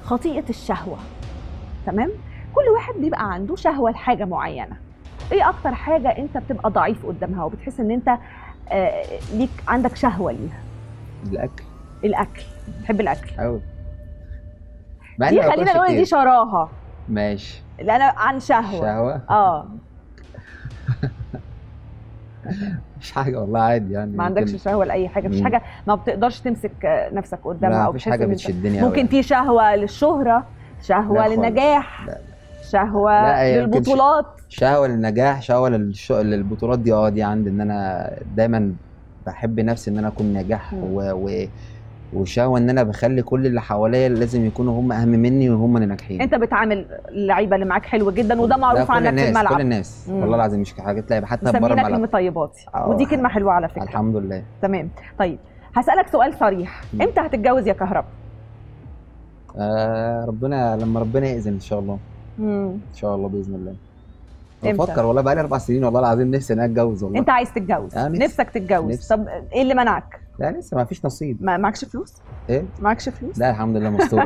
خطيئه الشهوه تمام كل واحد بيبقى عنده شهوه لحاجه معينه ايه اكتر حاجه انت بتبقى ضعيف قدامها وبتحس ان انت آه، ليك عندك شهوه ليها الاكل الاكل بتحب الاكل قوي دي خلينا نقول دي شراهه ماشي اللي انا عن شهوه شهوه اه مش حاجه والله عادي يعني ما عندكش ممكن- شهوه لاي حاجه مفيش مم. حاجه ما بتقدرش تمسك آه، نفسك قدامها لا او مفيش بتحس حاجه إن أنت- بتشدني أوي. ممكن في شهوه للشهره شهوه لا خالص. للنجاح لا، شهوه لا، هي يمكن ش- للبطولات شهوه للنجاح شهوه للش... للبطولات دي اه دي عندي ان انا دايما بحب نفسي ان انا اكون ناجح مم. و... و... وشهوه ان انا بخلي كل اللي حواليا لازم يكونوا هم اهم مني وهم اللي ناجحين انت بتعامل اللعيبه اللي معاك حلو جدا وده لا، معروف كل عنك الناس في كل الملعب الناس مم. والله العظيم مش حاجه تلاقي حتى بره مسمينك الملعب المطيباتي آه، ودي كلمه حلوه على فكره الحمد لله تمام طيب هسالك سؤال صريح مم. امتى هتتجوز يا كهرباء آه ربنا لما ربنا يأذن ان شاء الله مم. ان شاء الله باذن الله إمتى؟ بفكر والله بقالي اربع سنين والله العظيم نفسي ان انا اتجوز والله انت عايز تتجوز آه، نفسي. نفسك تتجوز نفسي. طب ايه اللي منعك لا لسه ما فيش نصيب ما معكش فلوس ايه معكش فلوس لا الحمد لله مستوره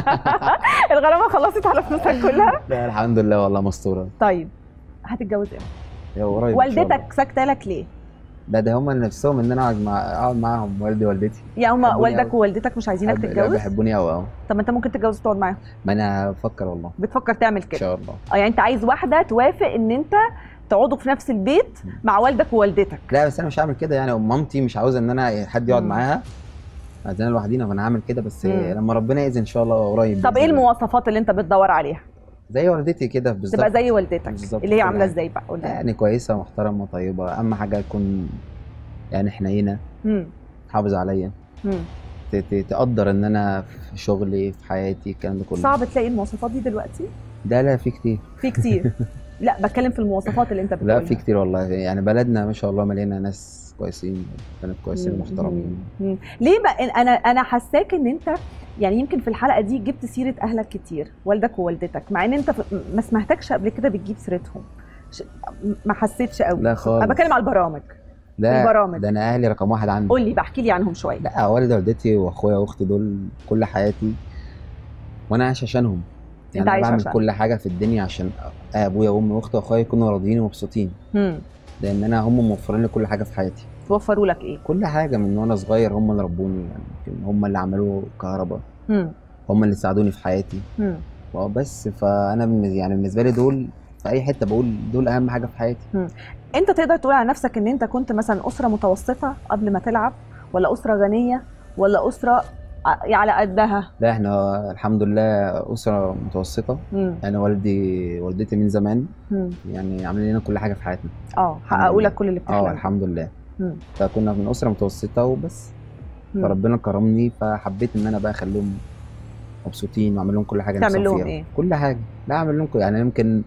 الغرامه خلصت على فلوسك كلها لا الحمد لله والله مستوره طيب هتتجوز امتى يا قريب إن شاء الله. والدتك ساكته لك ليه لا ده هم نفسهم ان انا اقعد مع اقعد معاهم والدي ووالدتي يا هم بيحبوني والدك أوي. ووالدتك مش عايزينك بحب- لا تتجوز بيحبوني قوي اه طب ما انت ممكن تتجوز وتقعد معاهم ما انا بفكر والله بتفكر تعمل ان كده شاء الله اه يعني انت عايز واحده توافق ان انت تقعدوا في نفس البيت مع والدك ووالدتك لا بس انا مش هعمل كده يعني مامتي مش عاوزه ان انا حد يقعد مم. معاها عايزانا لوحدينا فانا هعمل كده بس مم. لما ربنا يأذن ان شاء الله قريب طب بإذن ايه الله. المواصفات اللي انت بتدور عليها زي والدتي كده بالظبط تبقى زي والدتك بالظبط اللي هي كل عامله حاجة. ازاي بقى قول لي يعني كويسه محترمه طيبه اهم حاجه تكون يعني حنينه مم. تحافظ عليا مم. ت- ت- تقدر ان انا في شغلي في حياتي الكلام ده كله صعب تلاقي المواصفات دي دلوقتي ده لا في كتير في كتير لا بتكلم في المواصفات اللي انت لا بتقولها في كتير والله يعني بلدنا ما شاء الله مليانه ناس كويسين كانت كويسين مم. محترمين مم. ليه بقى انا انا حاساك ان انت يعني يمكن في الحلقه دي جبت سيره اهلك كتير والدك ووالدتك مع ان انت في- ما سمعتكش قبل كده بتجيب سيرتهم ش- ما حسيتش قوي لا خالص انا بتكلم على البرامج لا البرامج. ده انا اهلي رقم واحد عندي قول لي بحكي لي عنهم شويه لا والدي والدتي واخويا واختي دول كل حياتي وانا عايش عشانهم يعني انا عايش بعمل عشان. كل حاجه في الدنيا عشان ابويا وامي واختي واخويا يكونوا راضيين ومبسوطين مم. لان انا هم موفرين لي كل حاجه في حياتي توفروا لك ايه كل حاجه من وانا صغير هم اللي ربوني يعني يمكن هم اللي عملوا كهرباء مم. هم اللي ساعدوني في حياتي مم. بس فانا بالنسبة- يعني بالنسبه لي دول في اي حته بقول دول اهم حاجه في حياتي انت تقدر تقول على نفسك ان انت كنت مثلا اسره متوسطه قبل ما تلعب ولا اسره غنيه ولا اسره ع- على قدها لا احنا الحمد لله اسره متوسطه مم. انا والدي والدتي من زمان مم. يعني عاملين لنا كل حاجه في حياتنا اه حققوا لله. لك كل اللي اه بتحلم الحمد لله مم. فكنا من اسره متوسطه وبس مم. فربنا كرمني فحبيت ان انا بقى اخليهم مبسوطين واعمل لهم كل حاجه تعمل نفسهم لهم فيها. إيه؟ كل حاجه لا اعمل لهم كل- يعني يمكن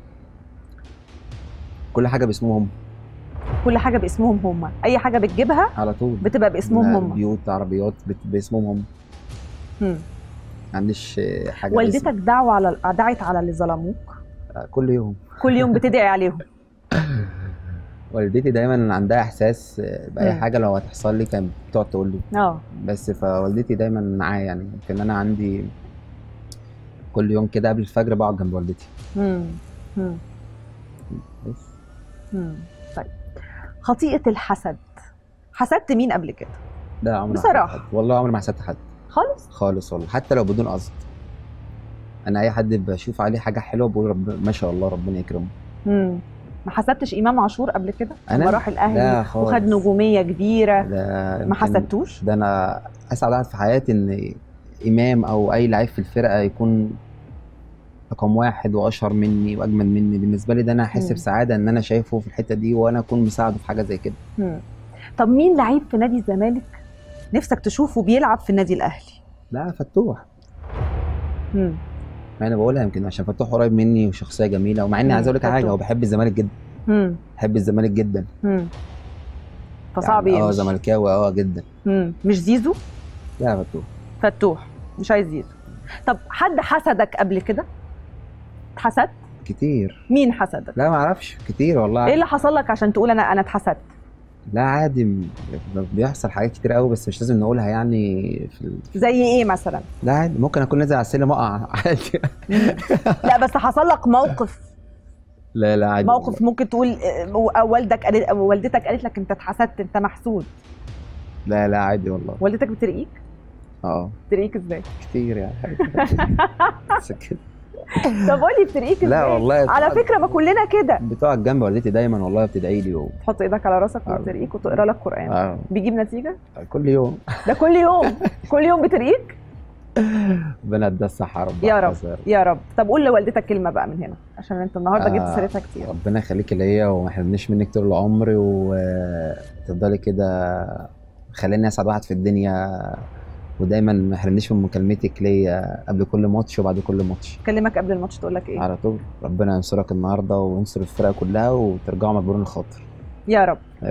كل حاجه باسمهم كل حاجه باسمهم هم اي حاجه بتجيبها على طول بتبقى باسمهم هم بيوت عربيات بت- باسمهم هم مم. ما عنديش آه، حاجه والدتك باسم. دعوا على دعت على اللي ظلموك آه، كل يوم كل يوم بتدعي عليهم والدتي دايما عندها احساس آه، باي مم. حاجه لو هتحصل لي كانت بتقعد تقول لي اه بس فوالدتي دايما معايا يعني يمكن انا عندي كل يوم كده قبل الفجر بقعد جنب والدتي مم. مم. بس مم. طيب خطيئه الحسد حسدت مين قبل كده لا عمري ما بصراحة. حسدت حد. والله عمري ما حسدت حد خالص خالص والله حتى لو بدون قصد انا اي حد بشوف عليه حاجه حلوه بقول رب... ما شاء الله ربنا يكرمه مم. ما حسدتش امام عاشور قبل كده أنا؟ لما راح لا الاهلي خالص. وخد نجوميه كبيره ده ما يمكن- حسدتوش ده انا اسعد واحد في حياتي ان امام او اي لعيب في الفرقه يكون رقم واحد واشهر مني واجمل مني بالنسبه لي ده انا احس مم. بسعاده ان انا شايفه في الحته دي وانا اكون مساعده في حاجه زي كده مم. طب مين لعيب في نادي الزمالك نفسك تشوفه بيلعب في النادي الاهلي لا فتوح مم. ما انا بقولها يمكن عشان فتوح قريب مني وشخصيه جميله ومع اني مم، عايز اقول لك على حاجه فتوح. هو بحب الزمالك جدا مم. بحب الزمالك جدا مم. فصعب يعني اه يمشي زملكاوي اه جدا مم. مش زيزو لا فتوح فتوح مش عايز زيزو طب حد حسدك قبل كده اتحسدت كتير مين حسدك لا ما اعرفش كتير والله ايه اللي حصل لك عشان تقول انا انا اتحسدت لا عادي م- بيحصل حاجات كتير قوي بس مش لازم نقولها يعني في ال... زي ايه مثلا لا عادي ممكن اكون نازل على السلم اقع عادي لا بس حصل لك موقف لا لا عادي موقف ممكن تقول آه، أو والدك قالت أو والدتك قالت لك انت اتحسدت انت محسود لا لا عادي والله والدتك بترقيك اه بترقيك ازاي كتير يعني بس كده. طب قول لي بترقيك ازاي لا والله على بتقعد- فكره ما كلنا كده بتقعد جنب والدتي دايما والله بتدعي لي و... تحط ايدك على راسك آه. وترقيك وتقرا لك قران آه. بيجيب نتيجه كل يوم ده كل يوم كل يوم بترقيك ربنا ادى الصحة رب يا رب. يحفظها. يا رب طب قول لوالدتك كلمه بقى من هنا عشان انت النهارده جبت آه. سيرتها كتير ربنا يخليكي ليا وما يحرمنيش منك طول العمر وتفضلي كده خليني اسعد واحد في الدنيا ودايما ما يحرمنيش من مكالمتك ليا قبل كل ماتش وبعد كل ماتش كلمك قبل الماتش تقول لك ايه على طول ربنا ينصرك النهارده وينصر الفرقه كلها وترجعوا مجبورين الخاطر يا رب